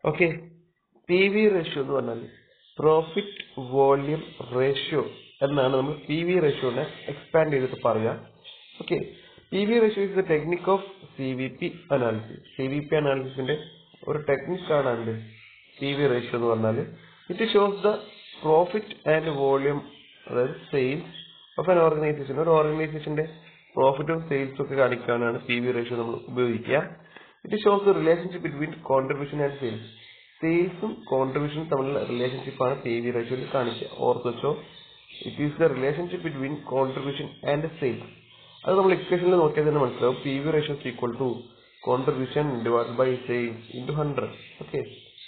okay P V ratio എന്ന് പറഞ്ഞാൽ profit volume ratio എന്നാണ് നമ്മൾ പി വി റേഷ്യോനെ എക്സ്പാൻഡ് ചെയ്തിട്ട് പറയുക okay P V ratio is the technique of C V P analysis C V P അനാലിസിസിന്റെ ഒരു ടെക്നിക്കാണ് എന്ത് പി വി റേഷ്യോ എന്ന് പറഞ്ഞാൽ it shows the profit and volume അതായത് സെയിൽസ് ഓഫ് ആൻ ഓർഗനൈസേഷൻ ഒരു ഓർഗനൈസേഷന്റെ പ്രോഫിറ്റും സെയിൽസും ഒക്കെ കാണിക്കാനാണ് പി വി റേഷ്യോ നമ്മൾ ഉപയോഗിക്കുക it shows the relationship between contribution and sales സെയിൽസും കോൺട്രിബ്യൂഷനും തമ്മിലുള്ള റിലേഷൻഷിപ്പ് ആണ് പി വി റേഷ്യോയിൽ കാണിക്കുക ഓർത്ത് വെച്ചോ it is the relationship between contribution and sales അത് നമ്മൾ ഇക്വേഷനിൽ നോക്കിയാൽ തന്നെ മനസ്സിലാവും P V ratio equal to contribution divide by sales into hundred okay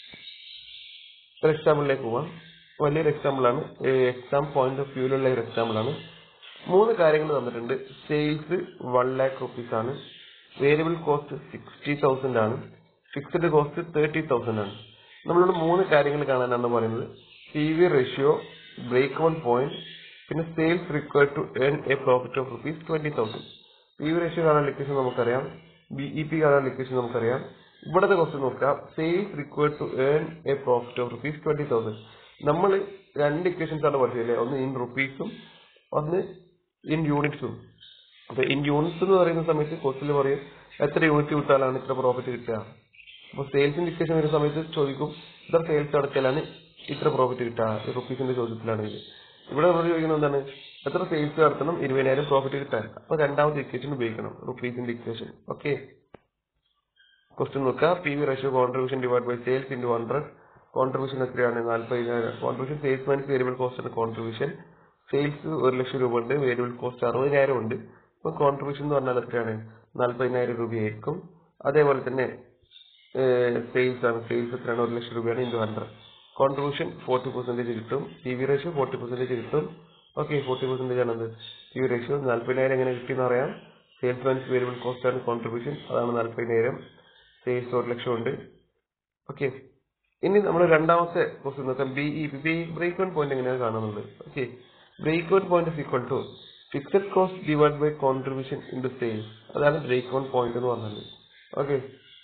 ഒരു എക്സാമ്പിളിലേക്ക് പോവാം വലിയൊരു എക്സാമ്പിൾ ആണ് എക്സാം പോയിന്റ് ഓഫ് വ്യൂവിലുള്ള ഒരു എക്സാമ്പിൾ ആണ് മൂന്ന് കാര്യങ്ങൾ തന്നിട്ടുണ്ട് സെയിൽസ് വൺ ലാക്ക് റുപ്പീസ് ആണ് വേരിയബിൾ കോസ്റ്റ് സിക്സ്റ്റി തൗസൻഡ് ആണ് ഫിക്സ്ഡ് കോസ്റ്റ് തേർട്ടി തൗസൻഡ് ആണ് നമ്മളോട് മൂന്ന് കാര്യങ്ങൾ കാണാനാണ് പറയുന്നത് P V ratio break even point പിന്നെ sales required to earn a profit of rupees twenty thousand P V ratio കാണാൻ ലൊക്കേഷൻ നമുക്കറിയാം ബി ഇ പി കാണാൻ ലൊക്കേഷൻ നമുക്കറിയാം ഇവിടത്തെ ക്വസ്റ്റ്യൻ നോക്കാം sales required to earn a profit of rupees twenty thousand നമ്മൾ രണ്ട് ഇക്വേഷൻസ് ആണ് പഠിച്ചത് ഒന്ന് ഇൻ റുപ്പീസും ഒന്ന് ഇൻ യൂണിറ്റ്സും അപ്പൊ ഇൻ യൂണിറ്റ്സ് എന്ന് പറയുന്ന സമയത്ത് ക്വസ്റ്റിൽ പറയും എത്ര യൂണിറ്റ് വിട്ടാലാണ് ഇത്ര പ്രോഫിറ്റ് കിട്ടുക അപ്പൊ സെയിൽസിന്റെ ഇക്വേഷൻ വരുന്ന സമയത്ത് ചോദിക്കും ഇത്ര സെയിൽസ് അടച്ചാലാണ് ഇത്ര പ്രോഫിറ്റ് കിട്ടുക റുപ്പീസിന്റെ ചോദ്യത്തിലാണെങ്കിൽ ഇവിടെ നമ്മൾ ചോദിക്കുന്നത് എന്താണ് എത്ര സെയിൽസ് നടത്തണം ഇരുപതിനായിരം പ്രോഫിറ്റ് കിട്ടാൻ അപ്പൊ രണ്ടാമത്തെ ഇക്വേഷൻ ഉപയോഗിക്കണം റുപ്പീസിന്റെ ഇക്വേഷൻ ഓക്കെ ക്വസ്റ്റ്യൻ നോക്കുക P V ratio contribution divide by sales into hundred contribution എത്രയാണ് നാല്പതിനായിരം contribution sales minus variable cost ആണ് കോൺട്രിബ്യൂഷൻ സെയിൽസ് ഒരു ലക്ഷം രൂപ ഉണ്ട് വേരിയബിൾ കോസ്റ്റ് അറുപതിനായിരം ഉണ്ട് അപ്പൊ കോൺട്രിബ്യൂഷൻ എന്ന് പറഞ്ഞാൽ എത്രയാണ് നാല്പതിനായിരം രൂപയായിരിക്കും അതേപോലെ തന്നെ സെയിൽസ് ആണ് സെയിൽസ് എത്രയാണ് ഒരു ലക്ഷം രൂപയാണ് into hundred contribution forty percentage കിട്ടും P V ratio forty percentage കിട്ടും ഓക്കെ ഫോർട്ടി പെർസെന്റേജ് ആണത് പി വി റേഷ്യോ നാല്പതിനായിരം എങ്ങനെ കിട്ടിയെന്ന് അറിയാം സെയിൽസ് മൈനസ് വേരിയബിൾ കോസ്റ്റ് ആണ് കോൺട്രിബ്യൂഷൻ അതാണ് നാല്പതിനായിരം സെയിൽസ് ഒരു ലക്ഷം ഉണ്ട് ഓക്കെ ഇനി നമ്മൾ രണ്ടാമത്തെ ക്വസ്റ്റ്യൻ നോക്കാം B E B break even point എങ്ങനെയാണ് കാണുന്നത് okay break even point is equal to fixed cost divide by contribution into sales അതാണ് ബ്രേക്ക് വൺ പോയിന്റ് എന്ന് പറഞ്ഞത് ഓക്കെ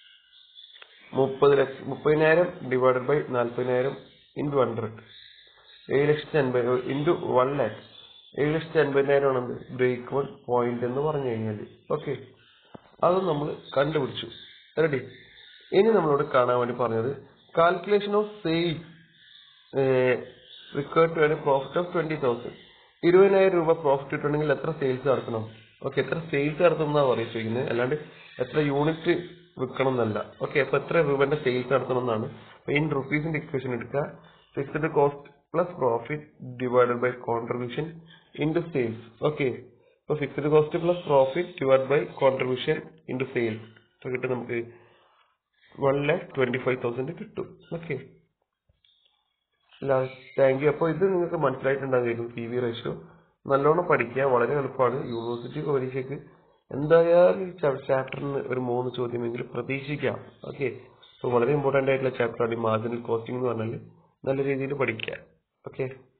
മുപ്പത് ലക്ഷം മുപ്പതിനായിരം ഡിവൈഡഡ് ബൈ നാല്പതിനായിരം ഇൻറ്റു ഹൺഡ്രഡ് ഏഴ് ലക്ഷത്തി അൻപത് ഇൻറ്റു വൺ ലാക്ക് ഏഴ് ലക്ഷത്തി അൻപതിനായിരം ആണ് ബ്രേക്ക് വൺ പോയിന്റ് എന്ന് പറഞ്ഞു കഴിഞ്ഞാൽ ഓക്കെ അത് നമ്മൾ കണ്ടുപിടിച്ചു റെഡി ഇനി നമ്മളോട് കാണാൻ വേണ്ടി പറഞ്ഞത് calculation of sale required to earn profit of twenty thousand ഇരുപതിനായിരം രൂപ പ്രോഫിറ്റ് കിട്ടണമെങ്കിൽ എത്ര സെയിൽസ് നടത്തണം ഓക്കെ എത്ര സെയിൽസ് നടത്തണം എന്നാണ് പറയുക ചോദിക്കുന്നത് അല്ലാണ്ട് എത്ര യൂണിറ്റ് വിൽക്കണം എന്നല്ല ഓക്കെ അപ്പൊ എത്ര രൂപന്റെ സെയിൽസ് നടത്തണം എന്നാണ് അപ്പൊ ഇൻ റുപ്പീസിന്റെ ഇക്വേഷൻ എടുക്കുക fixed cost plus profit divided by contribution into sales okay അപ്പൊ fixed cost plus profit divide by contribution into sales അപ്പൊ കിട്ടും നമുക്ക് one lakh twenty five thousand കിട്ടും ഓക്കെ താങ്ക് യു അപ്പോൾ ഇത് നിങ്ങൾക്ക് മനസ്സിലായിട്ടുണ്ടാകും പി വി റേഷ്യോ നല്ലോണം പഠിക്കുക വളരെ എളുപ്പമാണ് യൂണിവേഴ്സിറ്റി പരീക്ഷയ്ക്ക് എന്തായാലും ഈ ചാപ്റ്ററിന് ഒരു മൂന്ന് ചോദ്യമെങ്കിലും പ്രതീക്ഷിക്കാം ഓക്കെ അപ്പോൾ വളരെ ഇമ്പോർട്ടൻ്റ് ആയിട്ടുള്ള ചാപ്റ്ററാണ് ഈ മാർജിനൽ കോസ്റ്റിംഗ് എന്ന് പറഞ്ഞാൽ നല്ല രീതിയിൽ പഠിക്കുക ഓക്കെ